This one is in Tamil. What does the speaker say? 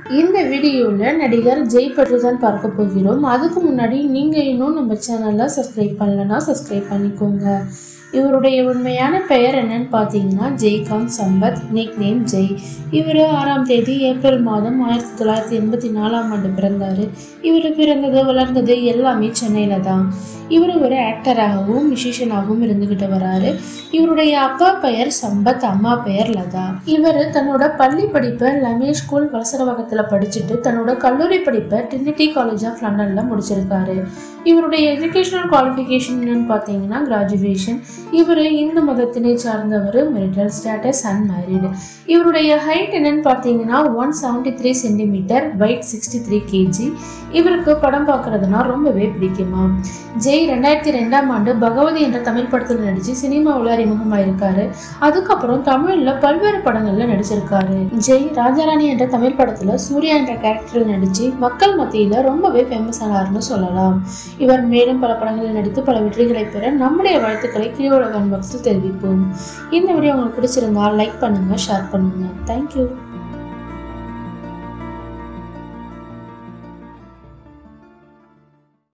இந்த வீடியோவில் நடிகர் ஜெய் பற்றி தான் பார்க்க போகிறோம் அதுக்கு முன்னாடி நீங்கள் இன்னும் நம்ம சேனலை சப்ஸ்கிரைப் பண்ணலன்னா சப்ஸ்கிரைப் பண்ணிக்கோங்க இவருடைய உண்மையான பெயர் என்னன்னு பார்த்தீங்கன்னா ஜெய்காந்த் சம்பத் நிக் நேம் ஜெய் இவர் ஆறாம் தேதி ஏப்ரல் மாதம் ஆயிரத்தி தொள்ளாயிரத்தி எண்பத்தி நாலாம் ஆண்டு பிறந்தார் இவர் பிறந்தது வளர்ந்தது எல்லாமே சென்னையில் தான் இவர் ஒரு ஆக்டராகவும் மியூசிஷியனாகவும் இருந்துகிட்டு வராரு இவருடைய அப்பா பெயர் சம்பத் அம்மா பெயர் லதா இவர் தன்னோட பள்ளி படிப்பை லமே ஸ்கூல் வலசரவகத்தில் படிச்சுட்டு தன்னோட கல்லூரி படிப்பை ட்ரினிட்டி காலேஜ் ஆஃப் லண்டனில் முடிச்சிருக்காரு இவருடைய எஜுகேஷனல் குவாலிஃபிகேஷன் என்னன்னு பார்த்தீங்கன்னா கிராஜுவேஷன் இவர் இந்து மதத்தினை சார்ந்தவர் மெரிட்டல் ஸ்டேட்டஸ் அண்ட் மேரிடு இவருடைய ஹைட் என்னன்னு பார்த்தீங்கன்னா one seventy three centimetre weight sixty three KG இவருக்கு படம் பார்க்கறதுனா ரொம்பவே பிடிக்குமா ஜெய் ரெண்டாயிரத்தி ரெண்டாம் ஆண்டு பகவதி என்ற தமிழ் படத்தில் நடிச்சு சினிமாவில் அறிமுகமாயிருக்காரு அதுக்கப்புறம் தமிழ்ல பல்வேறு படங்கள்ல நடிச்சிருக்காரு ஜெய் ராஜாராணி என்ற தமிழ் படத்துல சூர்யா என்ற கேரக்டரில் நடிச்சு மக்கள் மத்தியில ரொம்பவே ஃபேமஸ் ஆனார்னு சொல்லலாம் இவர் மேலும் பல படங்களில் நடித்து பல வெற்றிகளை பெற நம்முடைய வாழ்த்துக்களை கீழே கமெண்ட் பாக்ஸில் தெரிவிப்போம் இந்த வீடியோ உங்களுக்கு பிடிச்சிருந்தா லைக் பண்ணுங்க ஷேர் பண்ணுங்க தேங்க்யூ